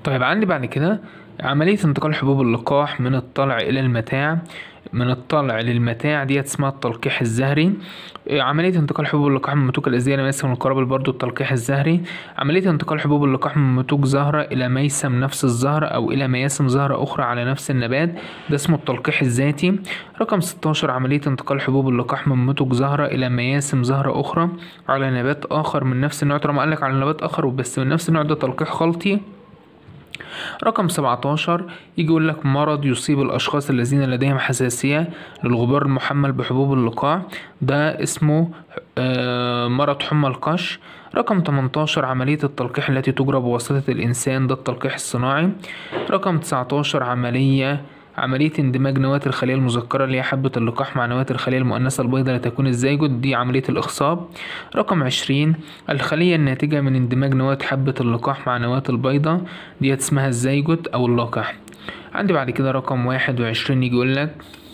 طيب عندي بعد كده عملية انتقال حبوب اللقاح من الطلع إلى المتاع من الطلع للمتاع ديت اسمها التلقيح الزهري إيه، عملية انتقال حبوب اللقاح من متوج الأزياء إلى ميسم القرابل برضو التلقيح الزهري عملية انتقال حبوب اللقاح من متوج زهرة إلى ميسم نفس الزهرة أو إلى مياسم زهرة أخرى على نفس النبات ده اسمه التلقيح الذاتي رقم 16 عملية انتقال حبوب اللقاح من متوج زهرة إلى مياسم زهرة أخرى على نبات آخر من نفس النوع طالما قالك على نبات آخر وبس من نفس النوع ده تلقيح خلطي رقم 17 يجي يقول لك مرض يصيب الأشخاص الذين لديهم حساسية للغبار المحمل بحبوب اللقاح ده اسمه آه، مرض حمى القش رقم 18 عملية التلقيح التي تجرى بواسطة الإنسان ده التلقيح الصناعي رقم 19 عملية عملية اندماج نواة الخلية المذكرة اللي هي حبة اللقاح مع نواة الخلية المؤنثة البيضاء لتكون الزيجوت دي عملية الإخصاب رقم عشرين الخلية الناتجة من اندماج نواة حبة اللقاح مع نواة البيضاء ديت اسمها الزيجوت أو اللقاح عندي بعد كده رقم واحد وعشرين يجي يقولك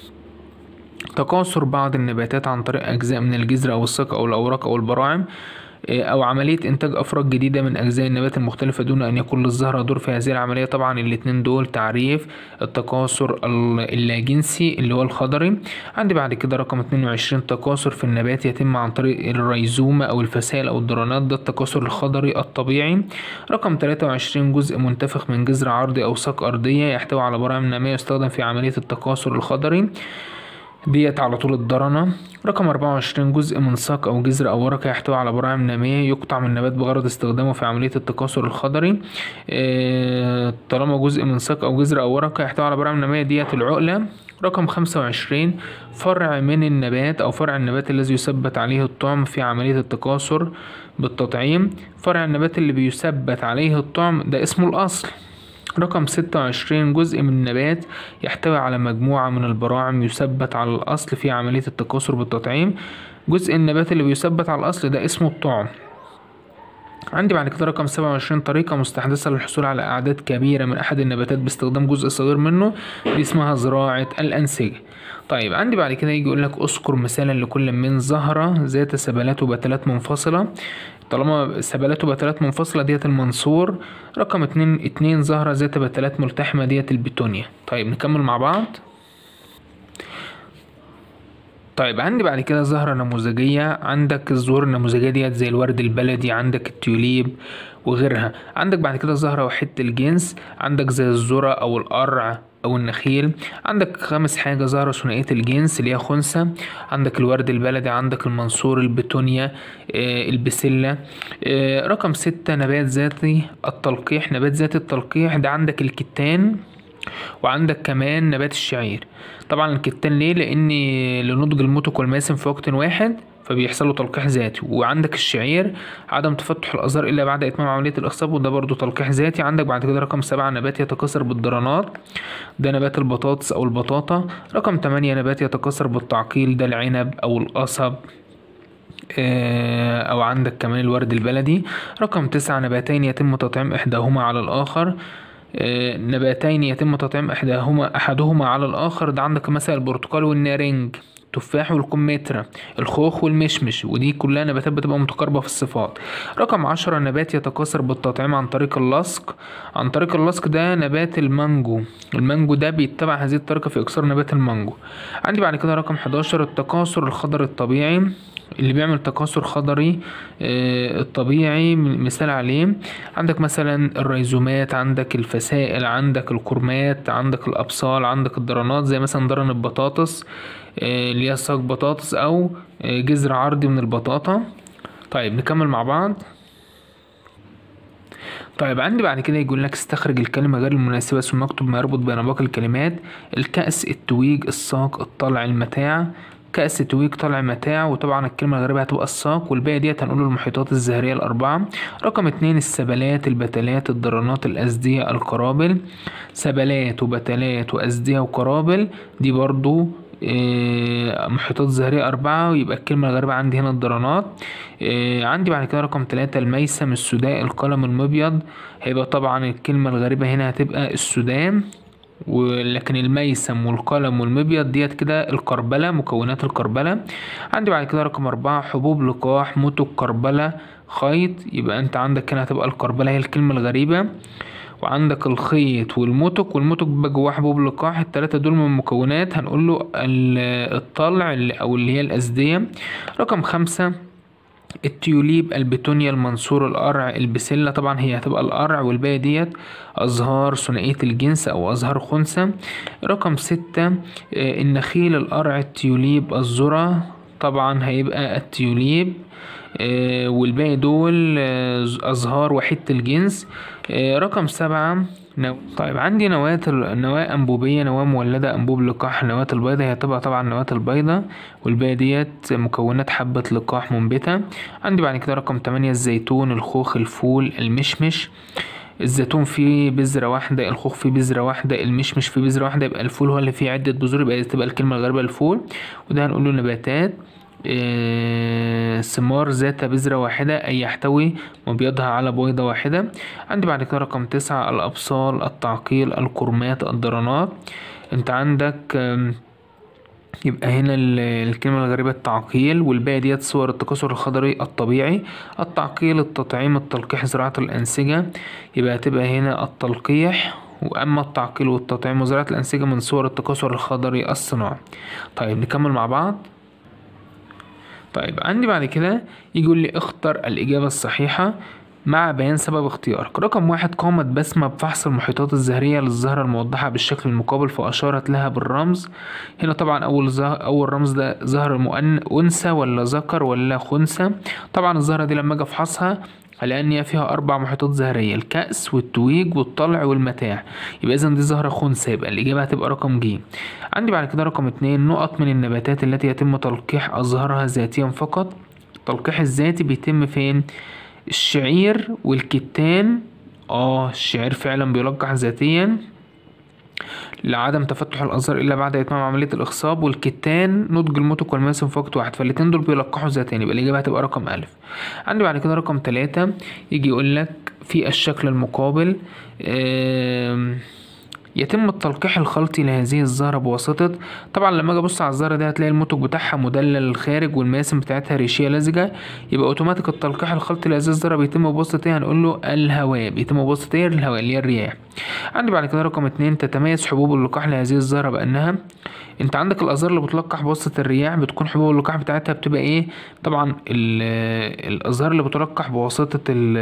تكاثر بعض النباتات عن طريق أجزاء من الجذر أو الساق أو الأوراق أو البراعم أو عملية إنتاج أفراد جديدة من أجزاء النبات المختلفة دون أن يكون للزهرة دور في هذه العملية طبعا الاتنين دول تعريف التكاثر اللاجنسي اللي هو الخضري عندي بعد كده رقم 22 تكاثر في النبات يتم عن طريق الريزومة أو الفسائل أو الدرانات ده التكاثر الخضري الطبيعي رقم 23 جزء منتفخ من جذر عرضي أو ساق أرضية يحتوي على براعم نامية يستخدم في عملية التكاثر الخضري ديت على طول الضرنة رقم أربعة وعشرين جزء من ساق أو جذر أو ورقة يحتوي على براعم نامية يقطع من النبات بغرض استخدامه في عملية التكاثر الخضري آه، طالما جزء من ساق أو جذر أو ورقة يحتوي على براعم نامية ديت العقلة رقم خمسة وعشرين فرع من النبات أو فرع النبات الذي يثبت عليه الطعم في عملية التكاثر بالتطعيم فرع النبات اللي بيثبت عليه الطعم ده اسمه الأصل رقم ستة وعشرين جزء من النبات يحتوي على مجموعة من البراعم يثبت على الأصل في عملية التكاثر بالتطعيم جزء النبات اللي بيثبت على الأصل ده اسمه الطعم عندي بعد كده رقم سبعة وعشرين طريقة مستحدثة للحصول على أعداد كبيرة من أحد النباتات باستخدام جزء صغير منه دي اسمها زراعة الأنسجة طيب عندي بعد كده يجي يقولك اذكر مثالا لكل من زهرة ذات سبلات وبتلات منفصلة طالما سبلات وبتلات منفصلة ديت المنصور رقم اتنين اتنين زهرة ذات بتلات ملتحمة ديت البتونيا طيب نكمل مع بعض طيب عندي بعد كده زهرة نموذجية عندك الزهور النموذجية ديت زي الورد البلدي عندك التيوليب وغيرها عندك بعد كده زهرة وحيدة الجنس عندك زي الذرة أو القرع أو النخيل عندك خامس حاجة زهرة ثنائية الجنس اللي هي خنثى عندك الورد البلدي عندك المنصور البتونيا آه، البسلة آه، رقم ستة نبات ذاتي التلقيح نبات ذاتي التلقيح ده عندك الكتان وعندك كمان نبات الشعير طبعا الكتان ليه لان لنضج المتق والماسم في وقت واحد فبيحصل له تلقيح ذاتي وعندك الشعير عدم تفتح الازهار الا بعد اتمام عمليه الاخصاب وده برضو تلقيح ذاتي عندك بعد كده رقم سبعة نبات يتكاثر بالدرانات ده نبات البطاطس او البطاطا رقم تمانية نبات يتكاثر بالتعقيل ده العنب او القصب آه، او عندك كمان الورد البلدي رقم تسعة نباتين يتم تطعيم احداهما على الاخر آه، نباتين يتم تطعيم احداهما احدهما على الاخر ده عندك مثلا البرتقال والنارنج التفاح والكمثرى الخوخ والمشمش ودي كلها نباتات بتبقى متقاربة في الصفات رقم عشرة نبات يتكاثر بالتطعيم عن طريق اللصق عن طريق اللصق ده نبات المانجو المانجو ده بيتبع هذه الطريقة في إكسار نبات المانجو عندي بعد كده رقم 11 التكاثر الخضري الطبيعي اللي بيعمل تكاثر خضري آه، الطبيعي مثال عليه عندك مثلا الريزومات عندك الفسائل عندك الكرمات عندك الأبصال عندك الدرانات زي مثلا درن البطاطس آه، اللي هي ساق بطاطس أو آه، جذر عرضي من البطاطا طيب نكمل مع بعض طيب عندي بعد كده يقول لك استخرج الكلمة غير المناسبة ثم اكتب ما يربط بين باقي الكلمات الكأس التويج الساق الطلع المتاع كأس تويج طلع متاع وطبعا الكلمة الغريبة هتبقى الساق والباقي ديت هنقول المحيطات الزهرية الأربعة رقم اتنين السبلات البتلات الدرانات الأزدية القرابل سبلات وبتلات وأزدية وقرابل دي برضو آه، محيطات زهرية أربعة ويبقى الكلمة الغريبة عندي هنا الدرانات آه، عندي بعد كده رقم تلاتة الميسم السوداء القلم المبيض هيبقى طبعا الكلمة الغريبة هنا هتبقى السودان ولكن الميسم والقلم والمبيض ديت كده الكربلة مكونات الكربلة عندي بعد كده رقم أربعة حبوب لقاح متو كربلة خيط يبقى انت عندك هنا هتبقى الكربلة هي الكلمة الغريبة وعندك الخيط والمتك والمتك بيبقى جواه حبوب لقاح التلاتة دول من مكونات هنقول له الطلع اللي او اللي هي الأزدية رقم خمسة التيوليب البتونيا المنصور القرع البسلة طبعا هي هتبقى القرع والباقي ديت أزهار ثنائية الجنس أو أزهار خنثى رقم ستة النخيل القرع التيوليب الذرة طبعا هيبقى التيوليب آه والباقي دول آه أزهار وحيدة الجنس آه رقم سبعة نو... طيب عندي نواة نواة أنبوبية نواة مولدة أنبوب لقاح نواة البيضة هي هتبقى طبعا نواة البيضة والباقي ديت مكونات حبة لقاح منبتة عندي بعد كده رقم تمانية الزيتون الخوخ الفول المشمش الزيتون فيه بذرة واحدة الخوخ فيه بذرة واحدة المشمش فيه بذرة واحدة يبقى الفول هو اللي فيه عدة بذور يبقى تبقى الكلمة الغريبة الفول وده هنقوله نباتات إيه ثمار ذات بذرة واحدة أي يحتوي مبيضها على بويضة واحدة عندي بعد كده رقم تسعة الأبصال التعقيل القرمات الضرنات انت عندك يبقى هنا الكلمة الغريبة التعقيل والباقي ديت صور التكاثر الخضري الطبيعي التعقيل التطعيم التلقيح زراعة الأنسجة يبقى هتبقى هنا التلقيح وأما التعقيل والتطعيم وزراعة الأنسجة من صور التكاثر الخضري الصناعي طيب نكمل مع بعض طيب عندي بعد كده يجي يقول لي اختر الإجابة الصحيحة مع بيان سبب اختيارك رقم واحد قامت بسمة بفحص المحيطات الزهرية للزهرة الموضحة بالشكل المقابل فأشارت لها بالرمز هنا طبعا أول زه... أول رمز ده زهر مؤن... أنثى ولا ذكر ولا خنثى طبعا الزهرة دي لما أجي أفحصها هلاقي ان هي فيها اربع محيطات زهريه الكأس والتويج والطلع والمتاع يبقى اذا دي زهره خنثى يبقى الاجابه هتبقى رقم ج عندي بعد كده رقم اتنين نقط من النباتات التي يتم تلقيح ازهارها ذاتيا فقط التلقيح الذاتي بيتم فين الشعير والكتان اه الشعير فعلا بيلقح ذاتيا لعدم تفتح الازهار الا بعد اتمام عمليه الاخصاب والكتان نضج المتك والماسم في وقت واحد فالاتنين دول بيلقحوا ذاتيا يبقى الاجابه هتبقى رقم الف عندي بعد كده رقم تلاتة يجي يقول لك في الشكل المقابل يتم التلقيح الخلطي لهذه الزهرة بواسطة طبعا لما اجي ابص على الزهرة دي هتلاقي المنتج بتاعها مدلل للخارج والماسم بتاعتها ريشية لزجة يبقى اوتوماتيك التلقيح الخلطي لهذه الزهرة بيتم بواسطة ايه هنقول له الهواء بيتم بواسطة ايه الهواء اللي هي الرياح عندي بعد كده رقم اتنين تتميز حبوب اللقاح لهذه الزهرة بأنها انت عندك الازهار اللي بتلقح بواسطة الرياح بتكون حبوب اللقاح بتاعتها بتبقى ايه طبعا الازهار اللي بتلقح بواسطة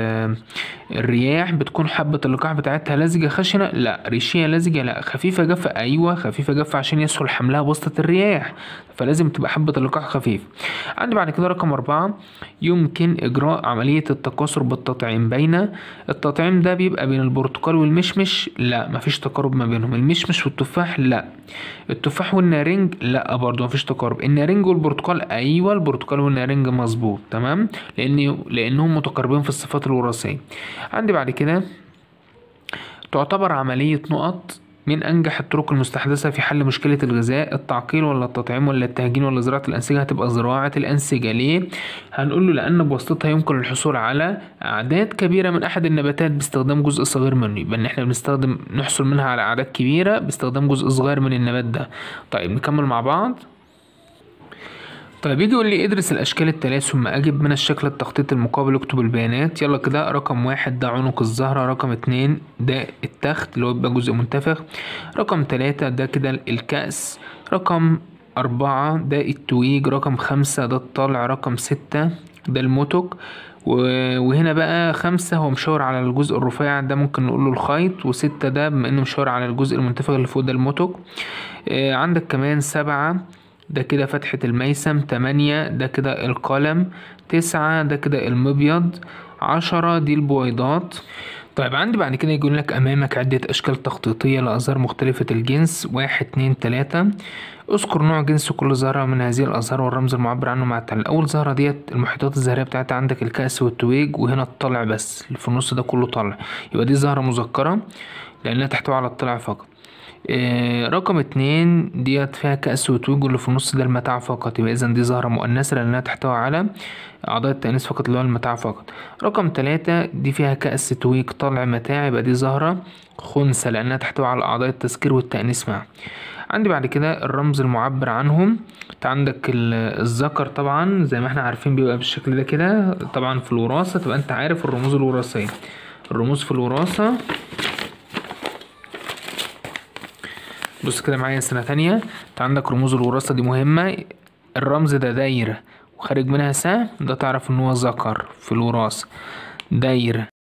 الرياح بتكون حبة اللقاح بتاعتها لزجة خشنة لا ريشية لزجة لا خفيفة جافة ايوه خفيفة جافة عشان يسهل حملها بواسطة الرياح فلازم تبقى حبة اللقاح خفيف عندي بعد كده رقم أربعة يمكن إجراء عملية التكاثر بالتطعيم بين التطعيم ده بيبقى بين البرتقال والمشمش لا مفيش تقارب ما بينهم المشمش والتفاح لا التفاح والنارنج لا برضو مفيش تقارب النارنج والبرتقال أيوة البرتقال والنارنج مظبوط تمام لأن لأنهم متقاربين في الصفات الوراثية عندي بعد كده تعتبر عملية نقط من أنجح الطرق المستحدثة في حل مشكلة الغذاء التعقيل ولا التطعيم ولا التهجين ولا زراعة الأنسجة هتبقى زراعة الأنسجة ليه؟ هنقول له لأن بواسطتها يمكن الحصول على أعداد كبيرة من أحد النباتات باستخدام جزء صغير منه يبقى إن إحنا بنستخدم نحصل منها على أعداد كبيرة باستخدام جزء صغير من النبات ده طيب نكمل مع بعض طيب يجي يقول لي ادرس الاشكال التالية ثم اجب من الشكل التخطيط المقابل اكتب البيانات يلا كده رقم واحد ده عنق الزهرة رقم اتنين ده التخت اللي هو بيبقى جزء منتفخ رقم تلاتة ده كده الكأس رقم أربعة ده التويج رقم خمسة ده الطلع رقم ستة ده المتك وهنا بقى خمسة هو مشاور على الجزء الرفيع ده ممكن نقوله الخيط وستة ده بما انه مشاور على الجزء المنتفخ اللي فوق ده المتك آه عندك كمان سبعة ده كده فتحة الميسم تمانية ده كده القلم تسعة ده كده المبيض عشرة دي البويضات طيب عندي بعد كده يقول لك أمامك عدة أشكال تخطيطية لأزهار مختلفة الجنس واحد اتنين تلاتة اذكر نوع جنس كل زهرة من هذه الأزهار والرمز المعبر عنه مع التعليل أول زهرة ديت المحيطات الزهرية بتاعتها عندك الكأس والتويج وهنا الطلع بس اللي في النص ده كله طلع يبقى دي زهرة مذكرة لأنها تحتوي على الطلع فقط إيه رقم اتنين ديت فيها كأس وتويج واللي في النص ده المتاع فقط يبقى إذا دي زهرة مؤنثة لأنها تحتوي على أعضاء التأنيث فقط اللي هو المتاع فقط رقم تلاتة دي فيها كأس تويج طلع متاع يبقى دي زهرة خنثى لأنها تحتوي على أعضاء التذكير والتأنيث معا عندي بعد كده الرمز المعبر عنهم انت عندك الذكر طبعا زي ما احنا عارفين بيبقى بالشكل ده كده طبعا في الوراثة تبقى انت عارف الرموز الوراثية الرموز في الوراثة بص كده معايا سنة تانية انت عندك رموز الوراثة دي مهمة الرمز ده دايرة وخارج منها سهم ده تعرف ان هو ذكر في الوراثة دايرة